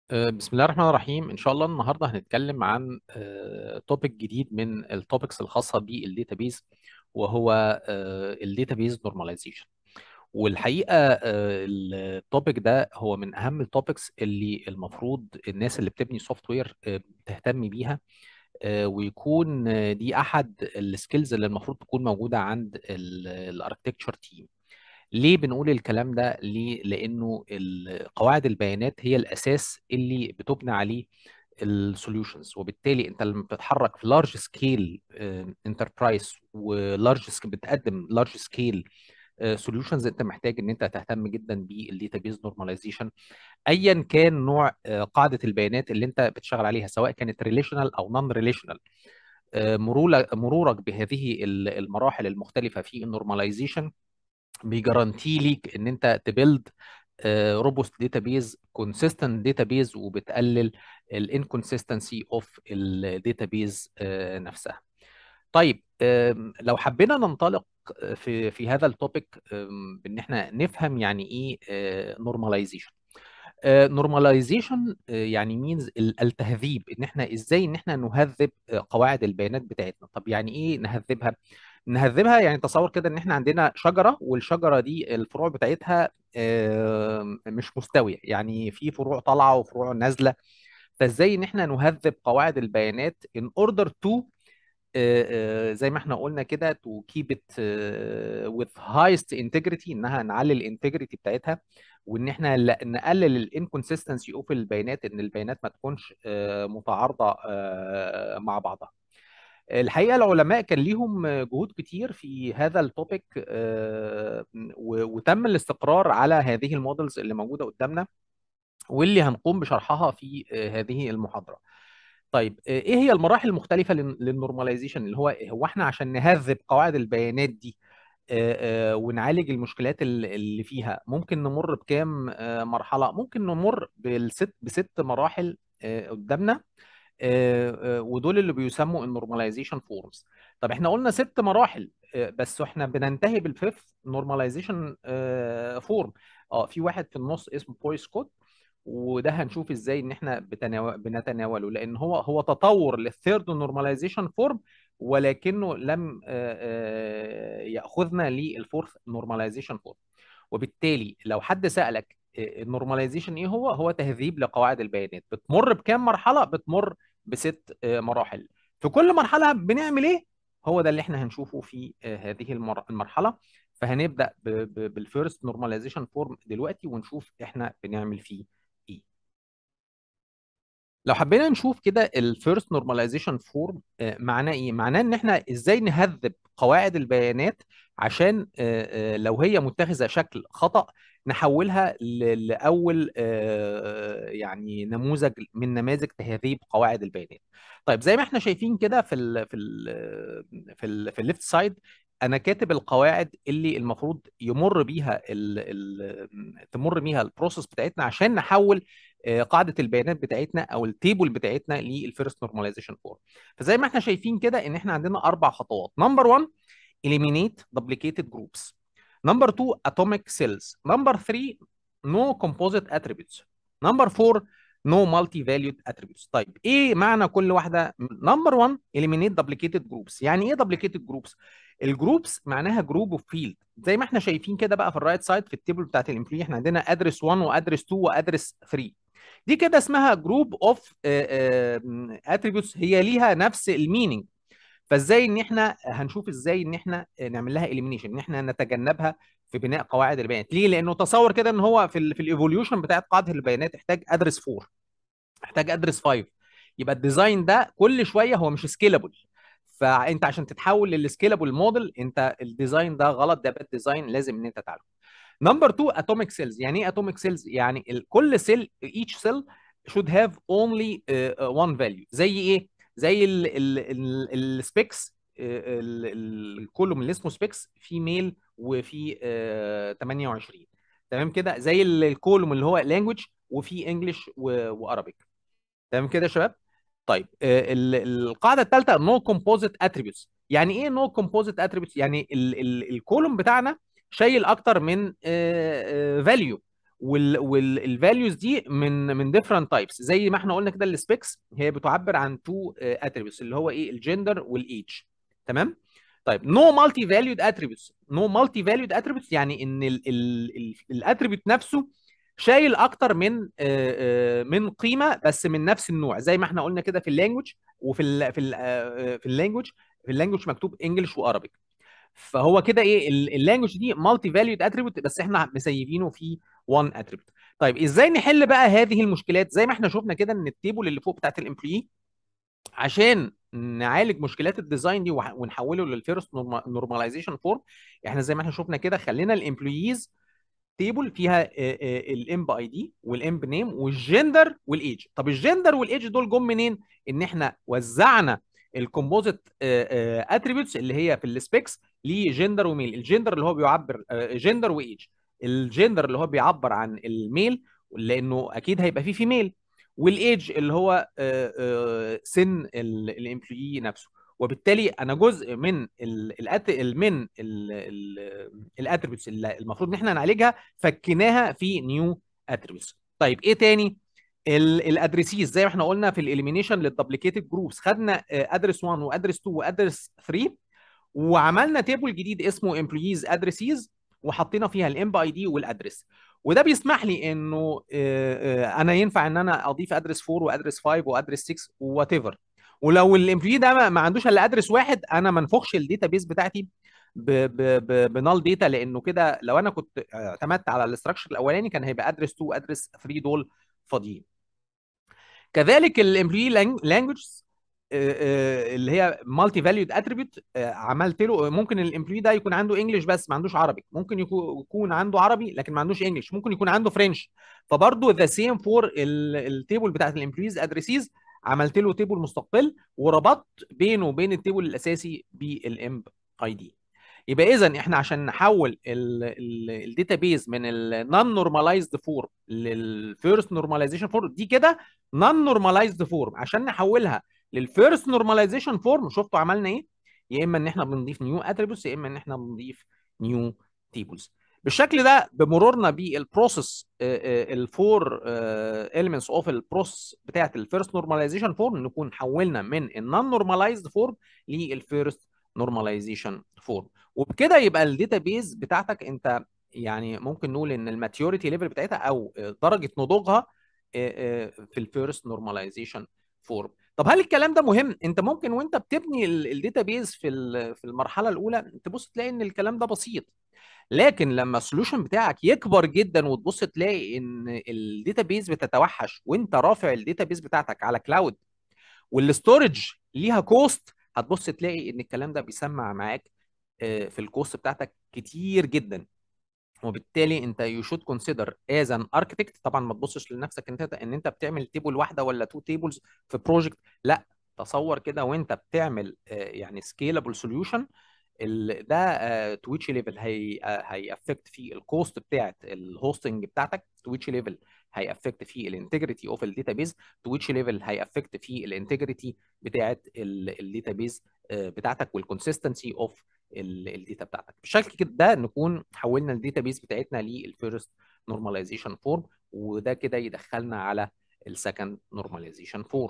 آه، بسم الله الرحمن الرحيم ان شاء الله النهارده هنتكلم عن توبيك جديد من التوبكس الخاصه بالداتابيز وهو الداتابيز نورماليزيشن والحقيقه التوبيك ده هو من اهم التوبكس اللي المفروض الناس اللي بتبني سوفت وير تهتم بيها آه، ويكون آه، دي احد السكيلز اللي المفروض تكون موجوده عند الاركتكتشر تيم ليه بنقول الكلام ده؟ ليه؟ لأنه ال- قواعد البيانات هي الأساس اللي بتبنى عليه السوليوشنز وبالتالي انت لما بتتحرك في لارج سكيل انتربرايز ولارج بتقدم لارج سكيل سوليوشنز انت محتاج ان انت تهتم جدا بالداتابيز نورماليزيشن ايا كان نوع آه، قاعده البيانات اللي انت بتشتغل عليها سواء كانت ريليشنال او نون ريليشنال مرورك بهذه المراحل المختلفه في النورماليزيشن بيجارانتي ليك ان انت تبيلد روبوست داتابيز كونسيستنت داتابيز وبتقلل الانكونسيستنسي اوف الداتابيز نفسها طيب آم، لو حبينا ننطلق في في هذا التوبيك بان احنا نفهم يعني ايه نورماليزيشن نورماليزيشن يعني مينز التهذيب ان احنا ازاي ان احنا نهذب آه، قواعد البيانات بتاعتنا طب يعني ايه نهذبها نهذبها يعني تصور كده ان احنا عندنا شجره والشجره دي الفروع بتاعتها آه، مش مستويه يعني في فروع طالعه وفروع نازله فازاي ان احنا نهذب قواعد البيانات in order to آه، آه، زي ما احنا قلنا كده to keep it آه، with highest integrity انها نعلي الانتجريتي بتاعتها وان احنا ل- نقلل الانكونسستنسي اوف البيانات ان البيانات ما تكونش آه، متعارضه آه، مع بعضها الحقيقه العلماء كان ليهم جهود كتير في هذا التوبيك آه، و- وتم الاستقرار على هذه المودلز اللي موجوده قدامنا واللي هنقوم بشرحها في آه، هذه المحاضره طيب آه، ايه هي المراحل المختلفه لل- للنورماليزيشن اللي هو هو احنا عشان نهذب قواعد البيانات دي آه، آه، ونعالج المشكلات ال- اللي فيها ممكن نمر بكام آه، مرحله ممكن نمر بالست بست مراحل آه، قدامنا آه، آه، ودول اللي بيسموا النورماليزيشن فورمز طب احنا قلنا ست مراحل آه، بس احنا بننتهي بالفيفث نورماليزيشن فورم اه في واحد في النص اسمه بويس كود وده هنشوف ازاي ان احنا بتناو... بنتناوله لان هو هو تطور للثيرد نورماليزيشن فورم ولكنه لم آه، آه، ياخذنا للفورث نورماليزيشن فورم وبالتالي لو حد سالك النورماليزيشن ايه هو هو تهذيب لقواعد البيانات بتمر بكام مرحله بتمر بست آه، مراحل في كل مرحله بنعمل ايه هو ده اللي احنا هنشوفه في آه، هذه المر- المرحله فهنبدا بالفيرست نورماليزيشن فورم دلوقتي ونشوف احنا بنعمل فيه ايه لو حبينا نشوف كده الفيرست نورماليزيشن فورم معناه ايه معناه ان احنا ازاي نهذب قواعد البيانات عشان آه، آه، لو هي متخذه شكل خطأ نحولها ل- لاول آه، يعني نموذج من نماذج تهذيب قواعد البيانات طيب زي ما احنا شايفين كده في ال في ال في ال في الليفت سايد انا كاتب القواعد اللي المفروض يمر بيها ال ال تمر بيها البروسيس بتاعتنا عشان نحول آه، قاعده البيانات بتاعتنا او التيبل بتاعتنا للفيرست نورماليزيشن فورم فزي ما احنا شايفين كده ان احنا عندنا اربع خطوات نمبر 1 eliminate duplicated groups number 2 atomic cells number 3 no composite attributes number 4 no multi-valued attributes طيب ايه معنى كل واحده نمبر 1 eliminate duplicated groups يعني ايه duplicated groups الجروبس معناها جروب اوف فيلد زي ما احنا شايفين كده بقى في الرايت سايد في التيبل بتاعت الامبلوي احنا عندنا ادرس 1 وادرس 2 وادرس 3 دي كده اسمها جروب اوف اتريبيوتس هي ليها نفس المينينج فازاي ان احنا هنشوف ازاي ان احنا نعمل لها اليمينيشن ان احنا نتجنبها في بناء قواعد البيانات ليه لانه تصور كده ان هو في ال في الايفوليوشن بتاعت قاعده البيانات احتاج ادرس 4 احتاج ادرس 5 يبقى الديزاين ده كل شويه هو مش سكيلابل فانت عشان تتحول للسكيلابل موديل انت الديزاين ده غلط ده باد ديزاين لازم ان انت تعالجه نمبر 2 اتوميك سيلز يعني ايه اتوميك سيلز يعني ال- كل سيل each cell should have only uh, one value زي ايه زي السبيكس الكولوم اللي اسمه سبيكس في ميل وفي آه، 28 تمام كده زي ال- الكولوم اللي هو لانجوج وفي انجلش وارابيك تمام كده يا شباب طيب آه، ال- القاعده الثالثه نو كومبوزيت اتريبيوتس يعني ايه نو كومبوزيت اتريبيوتس يعني ال ال الكولوم بتاعنا شايل اكتر من فاليو والفاليوز دي من من ديفرنت تايبس زي ما احنا قلنا كده السبيكس هي بتعبر عن تو اتريبيوتس اللي هو ايه الجندر والايدج تمام طيب نو مالتي فاليود اتريبيوتس نو مالتي فاليود اتريبيوتس يعني ان الاتريبيوت نفسه شايل اكتر من آه، آه، من قيمه بس من نفس النوع زي ما احنا قلنا كده في اللانجوج وفي ال في ال في اللانجوج في اللانجوج مكتوب انجلش وارابيك فهو كده ايه اللانجوج دي مالتي فاليود اتريبيوت بس احنا مسيبينه في 1 اتريبيوت طيب ازاي نحل بقى هذه المشكلات زي ما احنا شفنا كده ان التيبل اللي فوق بتاعت الامبلوي عشان نعالج مشكلات الديزاين دي ونحوله للفيرست نورماليزيشن فورم احنا زي ما احنا شفنا كده خلينا الامبلويز تيبل فيها الامب اي دي والامب نيم والجندر والايدج طب الجندر والايدج دول جم منين ان احنا وزعنا الكومبوزيت اتريبيوتس اللي هي في السبيكس لجندر وميل الجندر اللي هو بيعبر جندر وايدج الجندر اللي هو بيعبر عن الميل لانه اكيد هيبقى فيه فيميل والايدج اللي هو سن الامبلوي نفسه وبالتالي انا جزء من الأت... من الاتريبيوتس اللي المفروض ان احنا نعالجها فكيناها في نيو اتريبيوتس طيب ايه تاني الادريسيز زي ما احنا قلنا في الاليمينيشن للدبليكيتد جروبس خدنا ادرس 1 وادرس 2 وادرس 3 وعملنا تيبل جديد اسمه امبلويز ادريسيز وحطينا فيها الام اي دي والادرس وده بيسمح لي انه انا ينفع ان انا اضيف ادرس 4 وادرس 5 وادرس 6 وات ايفر ولو الامبلوي ده ما عندوش الا ادرس واحد انا ما انفخش الداتا بيس بتاعتي بنال داتا لانه كده لو انا كنت اعتمدت على الاستراكشر الاولاني كان هيبقى ادرس 2 ادرس 3 دول فاضيين كذلك الامبلوي لانجوجز اللي هي مالتي فاليود اتريبيوت عملت له ممكن الامبلوي ده يكون عنده انجلش بس ما عندوش عربي ممكن يكون عنده عربي لكن ما عندوش انجلش ممكن يكون عنده فرنش فبرضه ذا سيم فور التيبل بتاعت الامبلويز ادريسيز عملت له تيبل مستقل وربطت بينه وبين التيبل الاساسي بالامب اي دي يبقى اذا احنا عشان نحول الداتا بيز من النون نورماليزد فورم للفيرست نورماليزيشن فورم دي كده نون نورماليزد فورم عشان نحولها للفيرست نورماليزيشن فورم شفتوا عملنا ايه يا اما ان احنا بنضيف نيو اتريبيوتس يا اما ان احنا بنضيف نيو تيبلز بالشكل ده بمرورنا بالبروسيس الفور اليمنتس اوف البروسيس بتاعت الفيرست نورماليزيشن فورم نكون حولنا من النون نورماليزد فورم للفيرست نورماليزيشن فورم وبكده يبقى الداتا بيز بتاعتك انت يعني ممكن نقول ان الماتيوريتي ليفل بتاعتها او درجه نضوجها في الفيرست نورماليزيشن فورم طب هل الكلام ده مهم انت ممكن وانت بتبني الداتا بيز في في المرحله الاولى تبص تلاقي ان الكلام ده بسيط لكن لما السولوشن بتاعك يكبر جدا وتبص تلاقي ان الداتا بيز بتتوحش وانت رافع الداتا بيز بتاعتك على كلاود والاستورج ليها كوست هتبص تلاقي ان الكلام ده بيسمع معاك في الكوست بتاعتك كتير جدا وبالتالي انت يو شود كونسيدر از ان اركتكت طبعا ما تبصش لنفسك انت ان انت بتعمل تيبل واحده ولا تو تيبلز في بروجكت لا تصور كده وانت بتعمل يعني سكيلابل سوليوشن ده تويتش ليفل هي هيأفكت في الكوست بتاعت الهوستنج بتاعتك تويتش ليفل هيأفكت في الانتجريتي اوف الداتابيز تويتش ليفل هيأفكت في الانتجريتي بتاعت الداتابيز بتاعتك والكونسيستنسي اوف الداتا بتاعتك بالشكل كده ده نكون حولنا الداتا بيز بتاعتنا للفيرست نورماليزيشن فورم وده كده يدخلنا على السكند نورماليزيشن فورم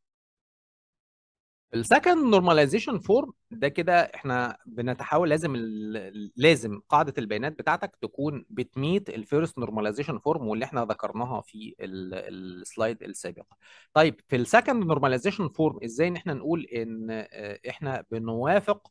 السكند نورماليزيشن فورم ده كده احنا بنتحول لازم لازم قاعده البيانات بتاعتك تكون بتميت الفيرست نورماليزيشن فورم واللي احنا ذكرناها في السلايد السابق طيب في السكند نورماليزيشن فورم ازاي ان احنا نقول ان احنا بنوافق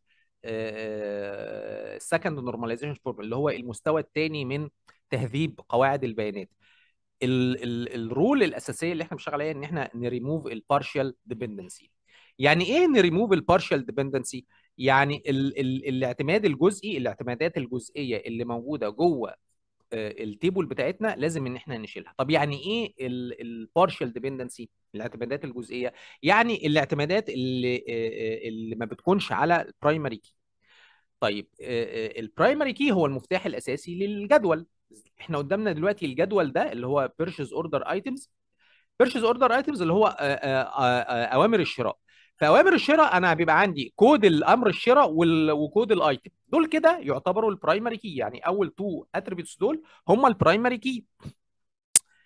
السكند نورماليزيشن فورم اللي هو المستوى الثاني من تهذيب قواعد البيانات الرول الاساسيه اللي احنا بنشتغل عليها ان احنا نريموف البارشال ديبندنسي يعني ايه نريموف البارشال ديبندنسي يعني ال ال الاعتماد الجزئي الاعتمادات الجزئيه اللي موجوده جوه التيبل بتاعتنا لازم ان احنا نشيلها طب يعني ايه البارشال ديبندنسي الاعتمادات الجزئيه يعني الاعتمادات اللي اللي ما بتكونش على البرايمري كي طيب البرايمري كي هو المفتاح الاساسي للجدول احنا قدامنا دلوقتي الجدول ده اللي هو بيرشيز اوردر ايتمز بيرشيز اوردر ايتمز اللي هو اوامر الشراء في اوامر الشراء انا بيبقى عندي كود الامر الشراء وكود الايتم دول كده يعتبروا البرايمري كي يعني اول تو اتريبيوتس دول هم البرايمري كي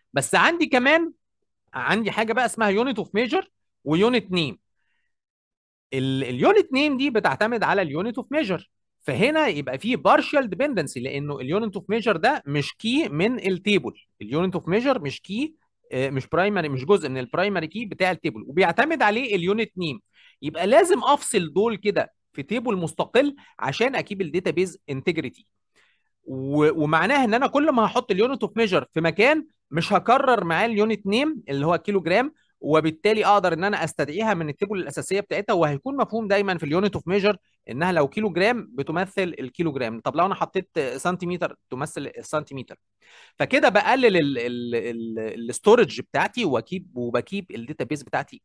بس عندي كمان عندي حاجه بقى اسمها يونت اوف ميجر ويونت نيم اليونت نيم دي بتعتمد على اليونت اوف ميجر فهنا يبقى فيه بارشال ديبندنسي لانه اليونت اوف ميجر ده مش كي من التيبل اليونت اوف ميجر مش كي مش برايمري مش جزء من البرايمري كي بتاع التيبل وبيعتمد عليه اليونت نيم يبقى لازم افصل دول كده في تيبل مستقل عشان اجيب الداتابيز انتجريتي ومعناها ان انا كل ما هحط اليونت اوف ميجر في مكان مش هكرر معاه اليونت نيم اللي هو كيلو جرام وبالتالي اقدر ان انا استدعيها من التيبل الاساسيه بتاعتها وهيكون مفهوم دايما في اليونت اوف ميجر انها لو كيلو جرام بتمثل الكيلو جرام طب لو انا حطيت سنتيمتر تمثل السنتيمتر فكده بقلل الاستورج بتاعتي واكيب وبكيب الداتابيز بتاعتي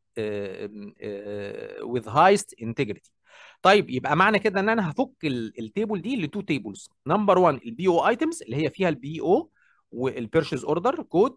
with highest integrity طيب يبقى معنى كده ان انا هفك التيبل دي لتو تيبلز نمبر 1 البي او ايتمز اللي هي فيها البي او والبيرشيز اوردر كود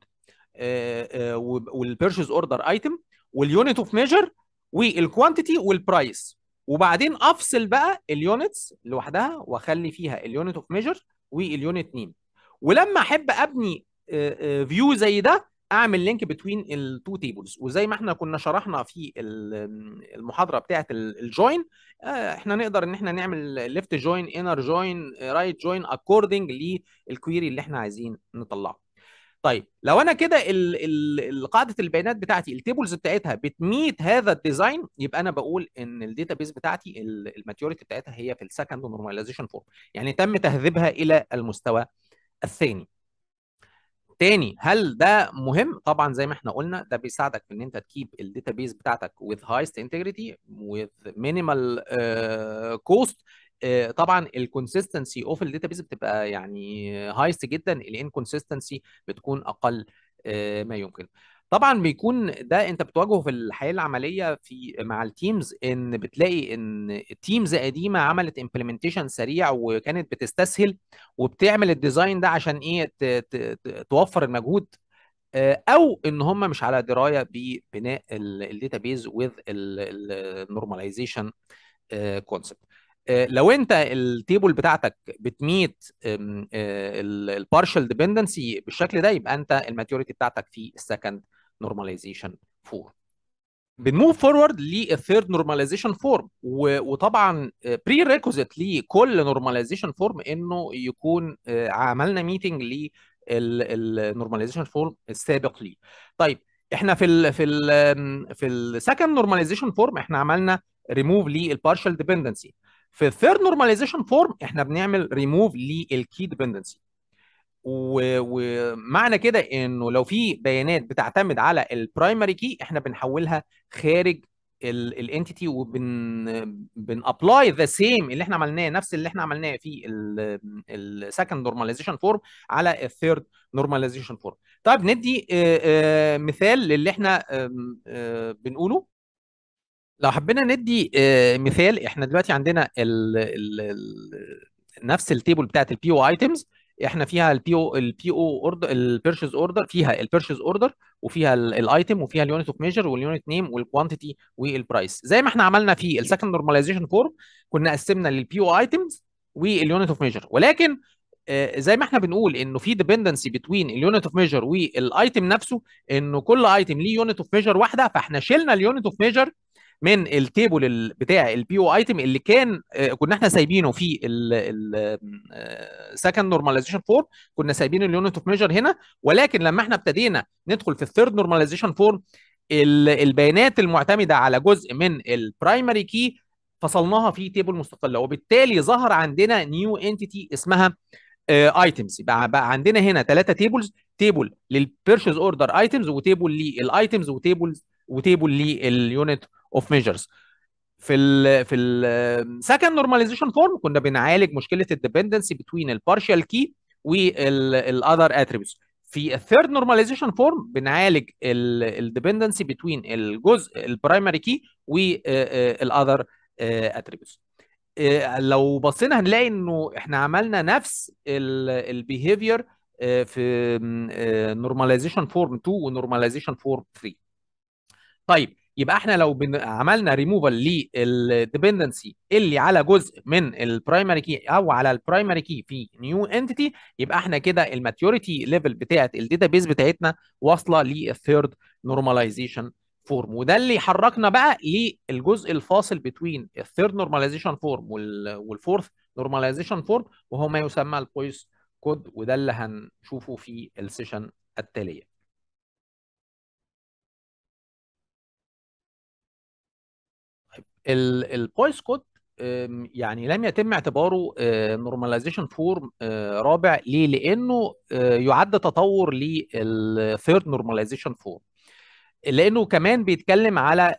والبيرشيز اوردر ايتم واليونت اوف ميجر والكوانتيتي والبرايس وبعدين افصل بقى اليونتس لوحدها واخلي فيها اليونت اوف ميجر واليونت نيم ولما احب ابني فيو زي ده اعمل لينك بتوين التو تيبلز وزي ما احنا كنا شرحنا في المحاضره بتاعه الجوين احنا نقدر ان احنا نعمل ليفت جوين انر جوين رايت جوين اكوردنج للكويري اللي احنا عايزين نطلعه طيب لو انا كده قاعده البيانات بتاعتي التيبلز بتاعتها بتميت هذا الديزاين يبقى انا بقول ان الداتابيز بتاعتي الماتيوريتي بتاعتها هي في السكند نورماليزيشن فورم يعني تم تهذيبها الى المستوى الثاني تاني هل ده مهم؟ طبعا زي ما احنا قلنا ده بيساعدك في ان انت تكيب الداتابيز بتاعتك with highest integrity with minimal uh, cost uh, طبعا الكونسيستنسي اوف الداتابيز بتبقى يعني هايست جدا الانكونسيستنسي بتكون اقل uh, ما يمكن طبعا بيكون ده انت بتواجهه في الحياه العمليه في مع التيمز ان بتلاقي ان تيمز قديمه عملت امبلمنتيشن سريع وكانت بتستسهل وبتعمل الديزاين ده عشان ايه توفر المجهود او ان هم مش على درايه ببناء الداتابيز وذ النورماليزيشن كونسبت لو انت التيبل بتاعتك بتميت البارشال ديبندنسي بالشكل ده يبقى انت الماتيوريتي بتاعتك في السكند نورماليزيشن فورم بنموف فورورد للثيرد نورماليزيشن فورم وطبعا بري ريكوزيت لكل نورماليزيشن فورم انه يكون عملنا ميتنج للنورماليزيشن فورم السابق ليه طيب احنا في ال في ال في السكند نورماليزيشن فورم احنا عملنا ريموف للبارشال ديبندنسي في الثيرد نورماليزيشن فورم احنا بنعمل ريموف للكي ديبندنسي ومعنى كده انه لو في بيانات بتعتمد على البرايمري كي احنا بنحولها خارج الانتيتي وبن بن ابلاي ذا سيم اللي احنا عملناه نفس اللي احنا عملناه في السكند نورماليزيشن فورم على الثيرد نورماليزيشن فورم طيب ندي مثال للي احنا بنقوله لو حبينا ندي مثال احنا دلوقتي عندنا ال ال ال نفس التيبل بتاعت البي او ايتمز احنا فيها البي او البي او اوردر البيرشيز اوردر فيها البيرشيز اوردر وفيها الايتم وفيها اليونت اوف ميجر واليونت نيم والكوانتيتي والبرايس زي ما احنا عملنا في السكند نورماليزيشن فورم كنا قسمنا للبي او ايتمز واليونت اوف ميجر ولكن زي ما احنا بنقول انه في ديبندنسي بتوين اليونت اوف ميجر والايتم نفسه انه كل ايتم ليه يونت اوف ميجر واحده فاحنا شلنا اليونت اوف ميجر من التيبل بتاع البي او ايتم اللي كان كنا احنا سايبينه في السكند نورماليزيشن فورم كنا سايبين اليونت اوف ميجر هنا ولكن لما احنا ابتدينا ندخل في الثيرد نورماليزيشن فورم البيانات المعتمده على جزء من البرايمري كي فصلناها في تيبل مستقله وبالتالي ظهر عندنا نيو انتيتي اسمها ايتمز بقى, بقى عندنا هنا ثلاثه تيبلز تيبل للبيرشيز اوردر ايتمز وتيبل للايتمز وتيبلز وتيبل لليونت اوف ميجرز في ال في السكند نورماليزيشن فورم كنا بنعالج مشكله الديبندنسي بتوين البارشال كي والاذر اتريبيوتس في الثيرد نورماليزيشن فورم بنعالج الديبندنسي بتوين الجزء البرايمري كي والاذر اتريبيوتس لو بصينا هنلاقي انه احنا عملنا نفس البيهيفير في نورماليزيشن فورم 2 ونورماليزيشن فورم 3 طيب يبقى احنا لو بن... عملنا ريموفال للديبندنسي اللي على جزء من البرايمري كي او على البرايمري كي في نيو انتيتي يبقى احنا كده الماتيوريتي ليفل بتاعه الداتابيز بتاعتنا واصله للثيرد نورماليزيشن فورم وده اللي حركنا بقى للجزء الفاصل بين الثيرد نورماليزيشن فورم والفورث نورماليزيشن فورم وهو ما يسمى البويس كود وده اللي هنشوفه في السيشن التاليه البويس كود يعني لم يتم اعتباره نورماليزيشن فورم رابع ليه؟ لانه آه، يعد تطور للثيرد نورماليزيشن فورم لانه كمان بيتكلم على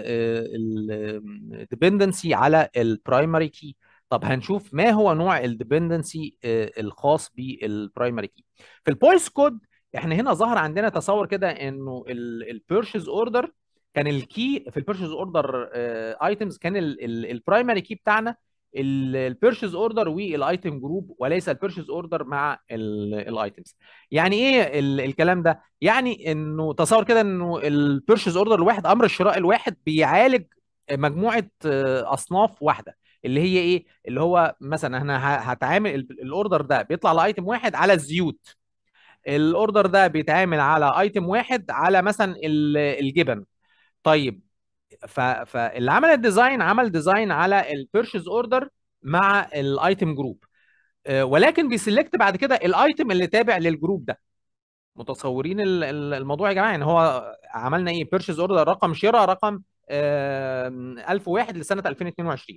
الديبندنسي على البرايمري كي طب هنشوف ما هو نوع الديبندنسي الخاص بالبرايمري كي في البويس كود احنا هنا ظهر عندنا تصور كده انه البيرشيز اوردر كان الكي في البيرشيز اوردر ايتمز كان البرايمري كي بتاعنا البيرشيز اوردر والايتم جروب وليس البيرشيز اوردر مع الايتمز يعني ايه الكلام ده يعني انه تصور كده انه البيرشيز اوردر الواحد امر الشراء الواحد بيعالج مجموعه آه، اصناف واحده اللي هي ايه اللي هو مثلا انا هتعامل الاوردر ده بيطلع لايتم واحد على الزيوت الاوردر ده بيتعامل على ايتم واحد على مثلا الجبن طيب فاللي عمل الديزاين عمل ديزاين على البيرشيز اوردر مع الايتم جروب آه، ولكن بيسلكت بعد كده الايتم اللي تابع للجروب ده متصورين الموضوع يا جماعه يعني هو عملنا ايه بيرشيز اوردر رقم شراء رقم 1001 لسنه 2022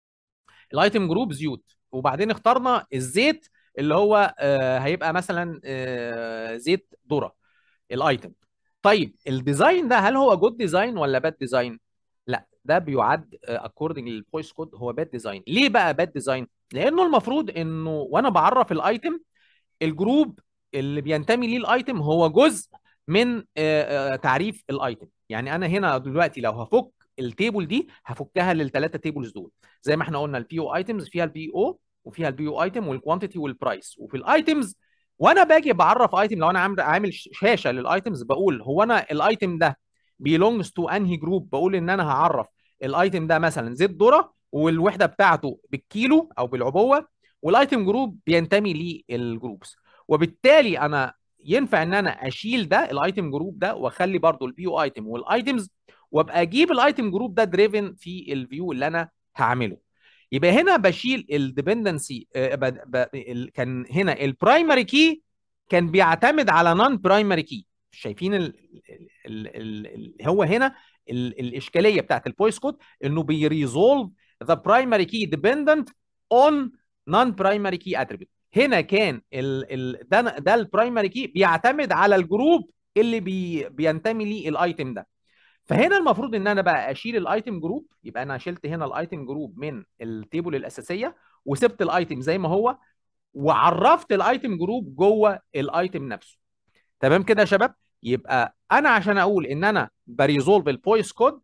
الايتم جروب زيوت وبعدين اخترنا الزيت اللي هو آه، هيبقى مثلا آه، زيت ذره الايتم طيب الديزاين ده هل هو جود ديزاين ولا باد ديزاين لا ده بيعد اكوردنج للفويس كود هو باد ديزاين ليه بقى باد ديزاين لانه المفروض انه وانا بعرف الايتم الجروب اللي بينتمي ليه الايتم هو جزء من آه، تعريف الايتم يعني انا هنا دلوقتي لو هفك التيبل دي هفكها للثلاثه تيبلز دول زي ما احنا قلنا البي او ايتمز فيها البي او وفيها البي او ايتم والكوانتيتي والبرايس وفي الايتمز وانا باجي بعرف ايتم لو انا عامل عامل شاشه للايتمز بقول هو انا الايتم ده بيلونجز تو انهي جروب بقول ان انا هعرف الايتم ده مثلا زيت ذره والوحده بتاعته بالكيلو او بالعبوه والايتم جروب بينتمي للجروبس وبالتالي انا ينفع ان انا اشيل ده الايتم جروب ده واخلي برضو البي او ايتم والايتمز وابقى اجيب الايتم جروب ده دريفن في الفيو اللي انا هعمله يبقى هنا بشيل الديبندنسي آه، كان هنا البرايمري كي كان بيعتمد على نون برايمري كي شايفين ال ال ال هو هنا الاشكاليه بتاعت البويس كود انه بيريزولف ذا برايمري كي ديبندنت اون نون برايمري كي اتريبيوت هنا كان ال ال ده ده البرايمري كي بيعتمد على الجروب اللي بي بينتمي ليه الايتم ده فهنا المفروض ان انا بقى اشيل الايتم جروب يبقى انا شلت هنا الايتم جروب من التيبل الاساسيه وسبت الايتم زي ما هو وعرفت الايتم جروب جوه الايتم نفسه تمام كده يا شباب يبقى انا عشان اقول ان انا بريزولف البويس كود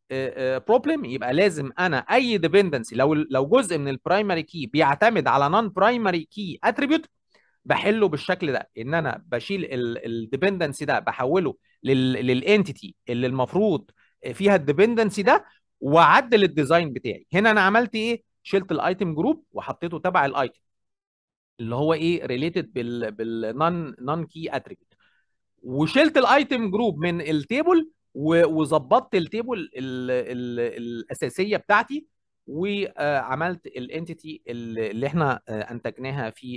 بروبلم يبقى لازم انا اي ديبندنسي لو لو جزء من البرايمري كي بيعتمد على نون برايمري كي اتريبيوت بحله بالشكل ده ان انا بشيل الديبندنسي ده بحوله للانتيتي اللي المفروض فيها الديبندنسي ده واعدل الديزاين بتاعي هنا انا عملت ايه شلت الايتم جروب وحطيته تبع الايتم اللي هو ايه ريليتد بال بالنون نون كي اتريبيوت وشلت الايتم جروب من التيبل وظبطت التيبل الاساسيه بتاعتي وعملت الانتيتي اللي احنا انتجناها في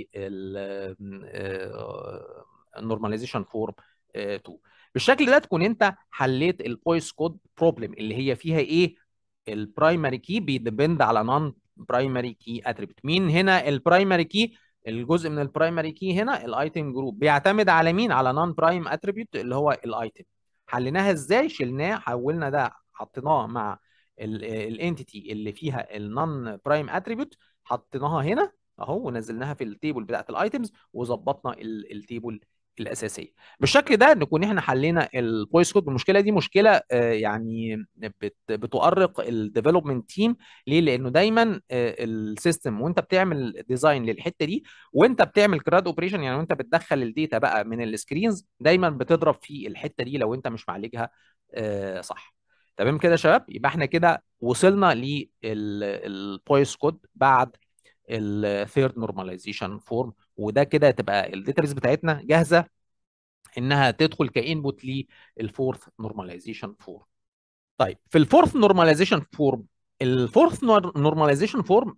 النورماليزيشن فورم 2 بالشكل ده تكون انت حليت البويس كود بروبلم اللي هي فيها ايه البرايمري كي بيدبند على نون برايمري كي اتريبيوت مين هنا البرايمري كي الجزء من البرايمري كي هنا الايتم جروب بيعتمد على مين على نون برايم اتريبيوت اللي هو الايتم حليناها ازاي شلناه حولنا ده حطيناه مع الانتيتي اللي فيها النون برايم اتريبيوت حطيناها هنا اهو ونزلناها في التيبل بتاعت الايتمز وظبطنا التيبل الاساسيه بالشكل ده نكون احنا حلينا البويس كود المشكله دي مشكله آه، يعني بتؤرق الديفلوبمنت تيم ليه لانه دايما آه، السيستم وانت بتعمل ديزاين للحته دي وانت بتعمل كراد اوبريشن يعني وانت بتدخل الداتا بقى من السكرينز دايما بتضرب في الحته دي لو انت مش معالجها آه، صح تمام كده يا شباب يبقى احنا كده وصلنا للبويس كود بعد الثيرد نورماليزيشن فورم وده كده تبقى الداتابيس بتاعتنا جاهزه انها تدخل كانبوت للفورث نورماليزيشن فورم طيب في الفورث نورماليزيشن فورم الفورث نورماليزيشن فورم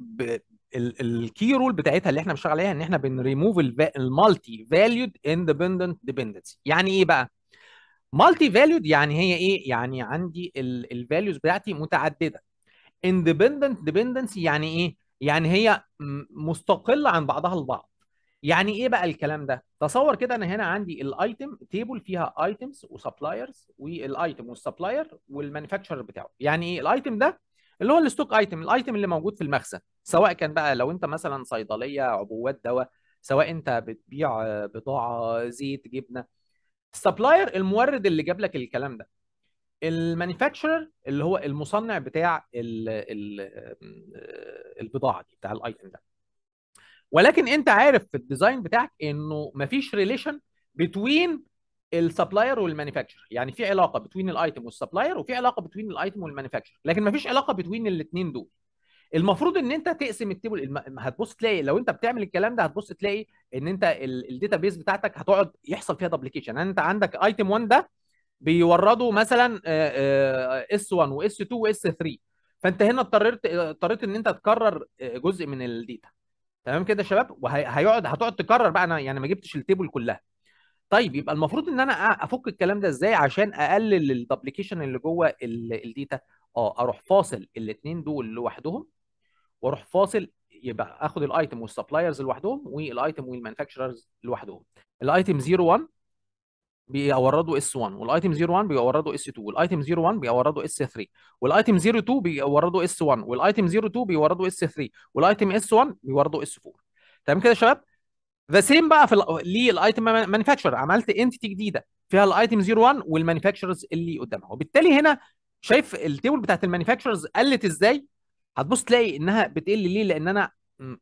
الكي رول بتاعتها اللي احنا بنشتغل عليها ان احنا بنريموف المالتي فاليود اندبندنت ديبندنسي يعني ايه بقى مالتي فاليود يعني هي ايه يعني عندي الفاليوز بتاعتي متعدده اندبندنت ديبندنسي يعني ايه يعني هي مستقله عن بعضها البعض يعني ايه بقى الكلام ده تصور كده انا هنا عندي الايتم تيبل فيها ايتمز وسبلايرز والايتم والسبلاير والمانيفاكتشر بتاعه يعني ايه الايتم ده اللي هو الستوك ايتم الايتم اللي موجود في المخزن سواء كان بقى لو انت مثلا صيدليه عبوات دواء سواء انت بتبيع بضاعه زيت جبنه السبلاير المورد اللي جاب لك الكلام ده المانيفاكتشرر اللي هو المصنع بتاع ال ال البضاعه دي بتاع الايتم ده ولكن انت عارف في الديزاين بتاعك انه مفيش ريليشن بتوين السبلاير والمانيفاكتشر يعني في علاقه بتوين الايتم والسبلاير وفي علاقه بتوين الايتم والمانيفاكتشر لكن مفيش علاقه بتوين الاثنين دول المفروض ان انت تقسم التيبل هتبص تلاقي لو انت بتعمل الكلام ده هتبص تلاقي ان انت الداتا بيز بتاعتك هتقعد يحصل فيها دبليكيشن يعني انت عندك ايتم 1 ده بيوردوا مثلا اس 1 واس 2 واس 3 فانت هنا اضطريت اضطريت ان انت تكرر جزء من الداتا تمام كده يا شباب وهيقعد هتقعد تكرر بقى انا يعني ما جبتش التيبل كلها طيب يبقى المفروض ان انا افك الكلام ده ازاي عشان اقلل الدبليكيشن اللي جوه الداتا اه اروح فاصل الاثنين دول لوحدهم واروح فاصل يبقى اخد الايتم والسبلايرز لوحدهم والايتم والمانيفاكتشرز لوحدهم الايتم 01 بيوردوا اس 1 والايتم 01 بيوردوا اس 2 والايتم 01 بيوردوا اس 3 والايتم 02 بيوردوا اس 1 والايتم 02 بيوردوا اس 3 والايتم اس 1 بيوردوا اس 4 تمام كده يا شباب ذا سيم بقى في للايتم مانيفاكتشر عملت انتيتي جديده فيها الايتم 01 والمانيفاكتشرز اللي قدامها وبالتالي هنا شايف التيبل بتاعت المانيفاكتشرز قلت ازاي هتبص تلاقي انها بتقل ليه لان انا آآ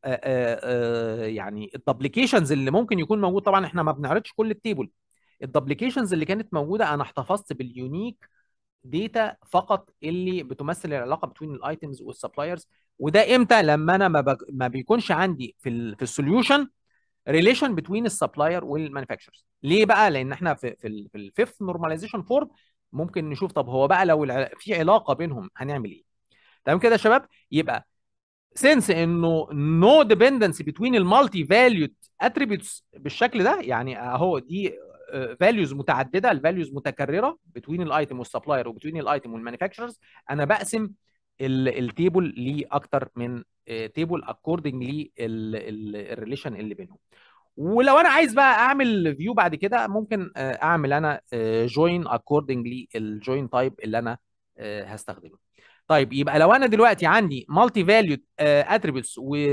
آآ يعني الدبليكيشنز اللي ممكن يكون موجود طبعا احنا ما بنعرضش كل التيبل الدبليكيشنز اللي كانت موجوده انا احتفظت باليونيك داتا فقط اللي بتمثل العلاقه بين الايتمز والسبلايرز وده امتى لما انا ما, بك... ما بيكونش عندي في ال في السوليوشن ريليشن بين السبلاير والمانيفاكتشرز ليه بقى لان احنا في في, ال في الفيفث نورماليزيشن فورم ممكن نشوف طب هو بقى لو الع... في علاقه بينهم هنعمل ايه تمام كده يا شباب يبقى سنس انه نو ديبندنسي بتوين المالتي فاليود اتريبيوتس بالشكل ده يعني اهو دي فاليوز متعدده الفاليوز متكرره بتوين الايتم والسبلاير وبتوين الايتم والمانيفاكتشرز انا بقسم التيبل لاكتر من تيبل اكوردنج للريليشن اللي بينهم ولو انا عايز بقى اعمل فيو بعد كده ممكن اعمل انا جوين اكوردنج للجوين تايب اللي انا هستخدمه طيب يبقى لو انا دلوقتي عندي مالتي فاليود اتريبيوتس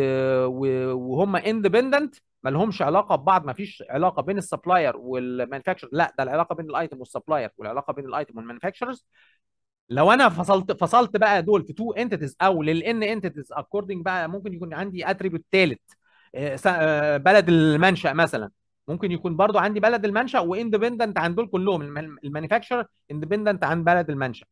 وهم اندبندنت ما لهمش علاقه ببعض ما فيش علاقه بين السبلاير والمانيفاكتشر لا ده العلاقه بين الايتم والسبلاير والعلاقه بين الايتم والمانيفاكتشرز لو انا فصلت فصلت بقى دول في تو انتيتيز او للان انتيتيز اكوردنج بقى ممكن يكون عندي اتريبيوت ثالث بلد المنشا مثلا ممكن يكون برضو عندي بلد المنشا واندبندنت عن دول كلهم المانيفاكتشر اندبندنت عن بلد المنشا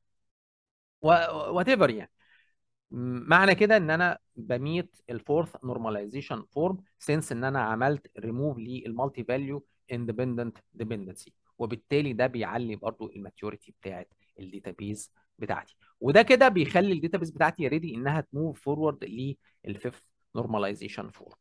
وات ايفر يعني معنى كده ان انا بميت الفورث نورماليزيشن فورم سنس ان انا عملت ريموف للمالتي فاليو اندبندنت ديبندنسي وبالتالي ده بيعلي برضو الماتيوريتي بتاعت الداتابيز بتاعتي وده كده بيخلي الداتابيز بتاعتي ريدي انها تموف فورورد للفيفث نورماليزيشن فورم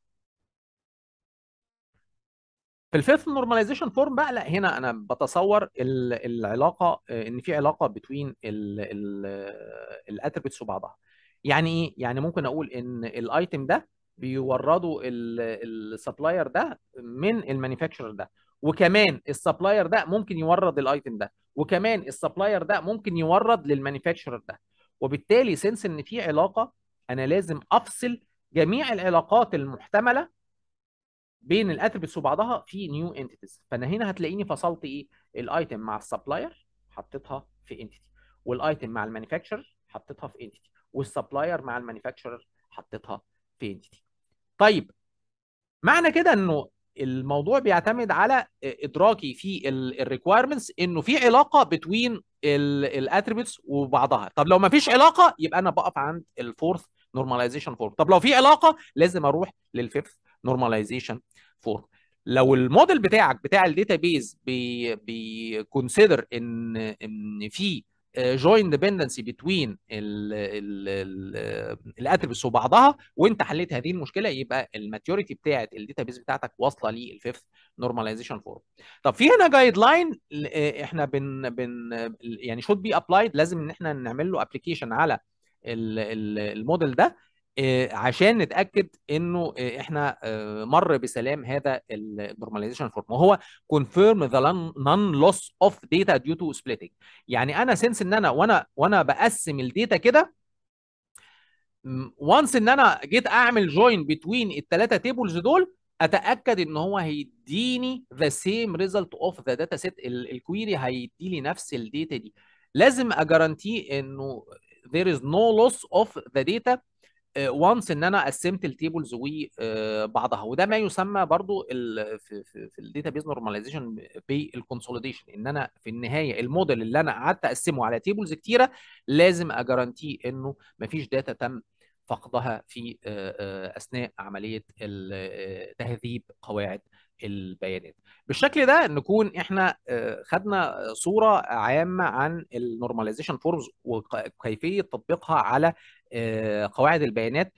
في الفيفث نورماليزيشن فورم بقى لا هنا انا بتصور العلاقه ان في علاقه بين الاتريبيوتس وبعضها يعني ايه يعني ممكن اقول ان الايتم ده بيوردوا السبلاير ده من المانيفاكتشر ده وكمان السبلاير ده ممكن يورد الايتم ده وكمان السبلاير ده ممكن يورد للمانيفاكتشر ده وبالتالي سنس ان في علاقه انا لازم افصل جميع العلاقات المحتمله بين الاتريبيوتس وبعضها في نيو انتيتيز فانا هنا هتلاقيني فصلت ايه الايتم مع السبلاير حطيتها في انتيتي والايتم مع المانيفاكتشر حطيتها في انتيتي والسبلاير مع المانيفاكتشرر حطيتها في انتيتي طيب معنى كده انه الموضوع بيعتمد على ادراكي في الريكويرمنتس انه في علاقه بتوين الاتريبيوتس وبعضها طب لو ما فيش علاقه يبقى انا بقف عند الفورث نورماليزيشن فورم طب لو في علاقه لازم اروح للفيفث نورماليزيشن فورم لو الموديل بتاعك بتاع الداتابيز بي بيكونسيدر ان ان في جوين ديبندنسي بتوين الاتريبيوتس وبعضها وانت حليت هذه المشكله يبقى الماتيوريتي بتاعت الداتابيز بتاعتك واصله للفيفث نورماليزيشن فورم طب في هنا جايد لاين احنا بن بن يعني شود بي ابلايد لازم ان احنا نعمل له ابلكيشن على الموديل ده عشان نتاكد انه احنا مر بسلام هذا النورماليزيشن فورم وهو confirm the non loss of data due to splitting يعني انا سنس ان انا وانا وانا بقسم الداتا كده وانس ان انا جيت اعمل جوين بتوين الثلاثه تيبلز دول اتاكد ان هو هيديني ذا سيم ريزلت اوف ذا داتا سيت الكويري هيدي لي نفس الداتا دي لازم اجارانتي انه there is no loss of the data وانس ان انا قسمت التيبلز وبعضها وده ما يسمى برضو ال في في, في الداتا بيز نورماليزيشن بالكونسوليديشن ان انا في النهايه الموديل اللي انا قعدت اقسمه على تيبلز كتيره لازم اجارانتي انه مفيش داتا تم فقدها في اثناء عمليه تهذيب قواعد البيانات بالشكل ده نكون احنا خدنا صوره عامه عن النورماليزيشن فورمز وكيفيه تطبيقها على قواعد البيانات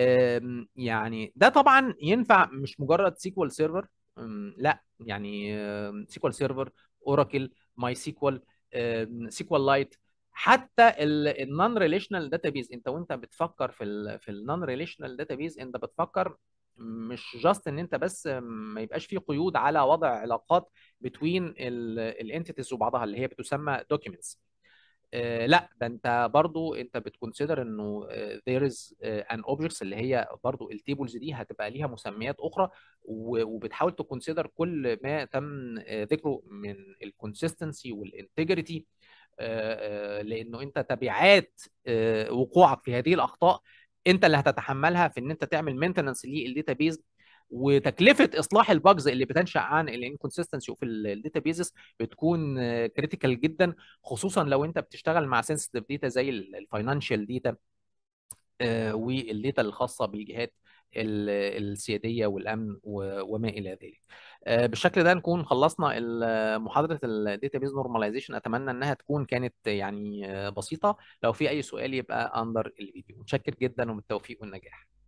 يعني ده طبعا ينفع مش مجرد سيكوال سيرفر لا يعني سيكوال سيرفر اوراكل ماي سيكوال سيكوال لايت حتى النون ريليشنال داتابيز انت وانت بتفكر في ال في النون ريليشنال داتابيز انت بتفكر مش جاست ان انت بس ما يبقاش في قيود على وضع علاقات بتوين الانتيتيز وبعضها اللي هي بتسمى دوكيومنتس آه لا ده انت برضو انت بتكونسيدر انه there is an objects اللي هي برضو التيبلز دي هتبقى ليها مسميات اخرى وبتحاول تكونسيدر كل ما تم ذكره من الكونسيستنسي والانتجريتي لانه انت تبعات وقوعك في هذه الاخطاء انت اللي هتتحملها في ان انت تعمل مينتننس للداتابيز وتكلفه اصلاح الباجز اللي بتنشا عن الانكونسستنسي في الداتابيزز بتكون كريتيكال جدا خصوصا لو انت بتشتغل مع سنسيتيف داتا زي الفاينانشال داتا والداتا الخاصه بالجهات السياديه والامن وما الى ذلك. بالشكل ده نكون خلصنا محاضره الداتابيز نورماليزيشن اتمنى انها تكون كانت يعني بسيطه لو في اي سؤال يبقى اندر الفيديو متشكر جدا وبالتوفيق والنجاح